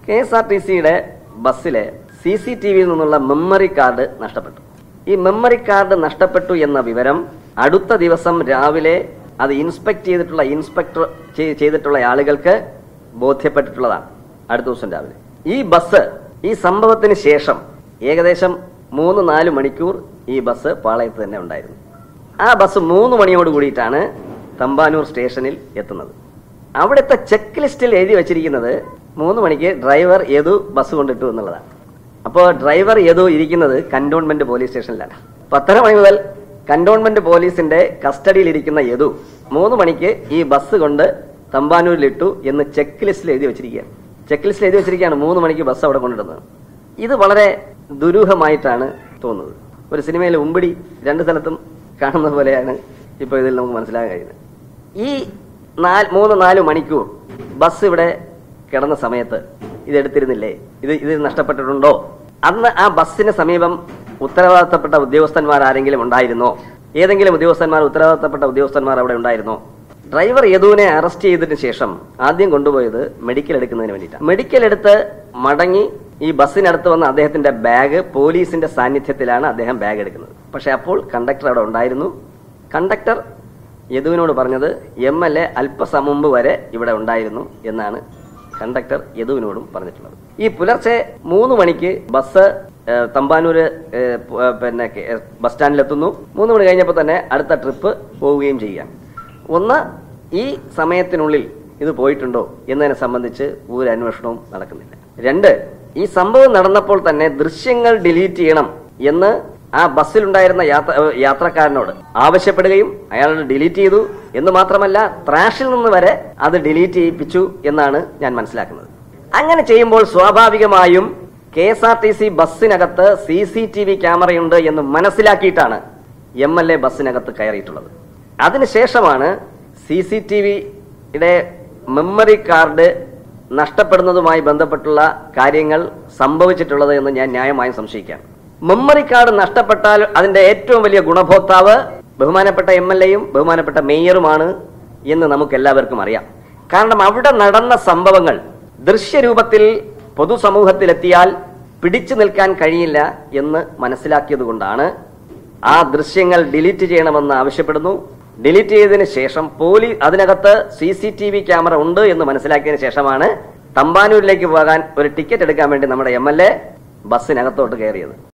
K S R T സിയുടെ ബസ്സിലെ C C T വിയിൽ നിന്നുള്ള മെമ്മറി കാർഡ് നഷ്ടപ്പെട്ടു ഈ മെമ്മറി കാർഡ് നഷ്ടപ്പെട്ടു എന്ന വിവരം അടുത്ത ദിവസം രാവിലെ അത് ഇൻസ്പെക്ട് ചെയ്തിട്ടുള്ള ഇൻസ്പെക്ടർ ചെയ്- ചെയ്തിട്ടുള്ള ആളുകൾക്ക് ബോധ്യപ്പെട്ടിട്ടുള്ളതാണ് അടുത്ത ദിവസം രാവിലെ ഈ ബസ് ഈ സംഭവത്തിന് ശേഷം ഏകദേശം മൂന്ന് നാല് മണിക്കൂർ ഈ ബസ് പാളയത്ത് തന്നെ ഉണ്ടായിരുന്നു ആ ബസ് മൂന്ന് മണിയോട് കൂടിയിട്ടാണ് തമ്പാനൂർ സ്റ്റേഷനിൽ എത്തുന്നത് അവിടുത്തെ ചെക്ക് ലിസ്റ്റിൽ എഴുതി വെച്ചിരിക്കുന്നത് മൂന്ന് മണിക്ക് ഡ്രൈവർ ഏതു ബസ് കൊണ്ടിട്ടു എന്നുള്ളതാണ് അപ്പോൾ ഡ്രൈവർ ഏതോ ഇരിക്കുന്നത് കന്റോൺമെന്റ് പോലീസ് സ്റ്റേഷനിലാണ് പത്തര മണി മുതൽ കന്റോൺമെന്റ് പോലീസിന്റെ കസ്റ്റഡിയിൽ ഇരിക്കുന്ന യദു മൂന്ന് മണിക്ക് ഈ ബസ് കൊണ്ട് തമ്പാനൂരിലിട്ടു എന്ന് ചെക്ക് ലിസ്റ്റിൽ എഴുതി വെച്ചിരിക്കുകയാണ് ചെക്ക് ലിസ്റ്റിൽ എഴുതി വെച്ചിരിക്കുകയാണ് മൂന്ന് മണിക്ക് ബസ് അവിടെ കൊണ്ടിടുന്നത് ഇത് വളരെ ദുരൂഹമായിട്ടാണ് തോന്നുന്നത് ഒരു സിനിമയിൽ ഉമ്പിടി രണ്ട് സ്ഥലത്തും കാണുന്ന പോലെയാണ് ഇപ്പോൾ ഇതിൽ നമുക്ക് മനസ്സിലാക്കാൻ കഴിയുന്നത് ഈ നാല് മൂന്ന് നാല് മണിക്കൂർ ബസ് ഇവിടെ കിടന്ന സമയത്ത് ഇത് എടുത്തിരുന്നില്ലേ ഇത് ഇത് നഷ്ടപ്പെട്ടിട്ടുണ്ടോ അന്ന് ആ ബസ്സിന് സമീപം ഉത്തരവാദിത്തപ്പെട്ട ഉദ്യോഗസ്ഥന്മാർ ആരെങ്കിലും ഉണ്ടായിരുന്നോ ഏതെങ്കിലും ഉദ്യോഗസ്ഥന്മാർ ഉത്തരവാദിത്തപ്പെട്ട ഉദ്യോഗസ്ഥന്മാർ അവിടെ ഉണ്ടായിരുന്നോ ഡ്രൈവർ യദുവിനെ അറസ്റ്റ് ചെയ്തതിനു ശേഷം ആദ്യം കൊണ്ടുപോയത് മെഡിക്കൽ എടുക്കുന്നതിന് വേണ്ടിയിട്ടാണ് മെഡിക്കൽ എടുത്ത് മടങ്ങി ഈ ബസ്സിനടുത്ത് വന്ന അദ്ദേഹത്തിന്റെ ബാഗ് പോലീസിന്റെ സാന്നിധ്യത്തിലാണ് അദ്ദേഹം ബാഗ് എടുക്കുന്നത് പക്ഷെ അപ്പോൾ കണ്ടക്ടർ അവിടെ ഉണ്ടായിരുന്നു കണ്ടക്ടർ യദുവിനോട് പറഞ്ഞത് എം എൽ എ അല്പസം മുമ്പ് വരെ ഇവിടെ ഉണ്ടായിരുന്നു എന്നാണ് കണ്ടക്ടർ യദുവിനോടും പറഞ്ഞിട്ടുള്ളത് ഈ പുലർച്ചെ മൂന്ന് മണിക്ക് ബസ് ഏഹ്, തമ്പാനൂര് ഏഹ്, പ്- ഏഹ്, പിന്നെ കെ- ഏഹ്, ബസ് സ്റ്റാൻഡിലെത്തുന്നു മൂന്ന് മണി കഴിഞ്ഞപ്പോൾ തന്നെ അടുത്ത ട്രിപ്പ് പോവുകയും ചെയ്യുകയാണ് ഒന്ന് ഈ സമയത്തിനുള്ളിൽ ഇത് പോയിട്ടുണ്ടോ എന്നതിനെ സംബന്ധിച്ച് ഒരു അന്വേഷണവും നടക്കുന്നില്ല രണ്ട് ഈ സംഭവം നടന്നപ്പോൾ തന്നെ ദൃശ്യങ്ങൾ ഡിലീറ്റ് ചെയ്യണം എന്ന് ആ ബസ്സിലുണ്ടായിരുന്ന യാത്ര ഏഹ് യാത്രക്കാരനോട് ആവശ്യപ്പെടുകയും അയാൾ ഡിലീറ്റ് ചെയ്തു എന്ന് മാത്രമല്ല ത്രാഷിൽ നിന്ന് വരെ അത് ഡിലീറ്റ് ചെയ്യിപ്പിച്ചു എന്നാണ് ഞാൻ മനസ്സിലാക്കുന്നത് അങ്ങനെ ചെയ്യുമ്പോൾ സ്വാഭാവികമായും K S R T C ബസ്സിനകത്ത് സി സി ടി വി ക്യാമറയുണ്ട് എന്ന് മനസ്സിലാക്കിയിട്ടാണ് എം എൽ എ ബസ്സിനകത്ത് കയറിയിട്ടുള്ളത് അതിനുശേഷമാണ് സി സി ടി വിയുടെ മെമ്മറി കാർഡ് നഷ്ടപ്പെടുന്നതുമായി ബന്ധപ്പെട്ടുള്ള കാര്യങ്ങൾ സംഭവിച്ചിട്ടുള്ളത് എന്ന് ഞാൻ ന്യായമായും സംശയിക്കാം മെമ്മറി കാർഡ് നഷ്ടപ്പെട്ടാൽ അതിന്റെ ഏറ്റവും വലിയ ഗുണഭോക്താവ് ബഹുമാനപ്പെട്ട എം എൽ എയും ബഹുമാനപ്പെട്ട മേയറുമാണ് എന്ന് നമുക്ക് എല്ലാവർക്കും അറിയാം കാരണം അവിടെ നടന്ന സംഭവങ്ങൾ ദൃശ്യരൂപത്തിൽ പൊതുസമൂഹത്തിലെത്തിയാൽ പിടിച്ചു നിൽക്കാൻ കഴിയില്ല എന്ന് മനസ്സിലാക്കിയതുകൊണ്ടാണ് ആ ദൃശ്യങ്ങൾ ഡിലീറ്റ് ചെയ്യണമെന്ന് ആവശ്യപ്പെടുന്നു ഡിലീറ്റ് ചെയ്തതിനു ശേഷം പോലീസ് അതിനകത്ത് C C T V camera ഉണ്ട് എന്ന് മനസ്സിലാക്കിയതിനു ശേഷമാണ് തമ്പാനൂരിലേക്ക് പോകാൻ ഒരു ടിക്കറ്റ് എടുക്കാൻ വേണ്ടി നമ്മുടെ എം എൽ എ ബസ്സിനകത്തോട്ട് കയറിയത്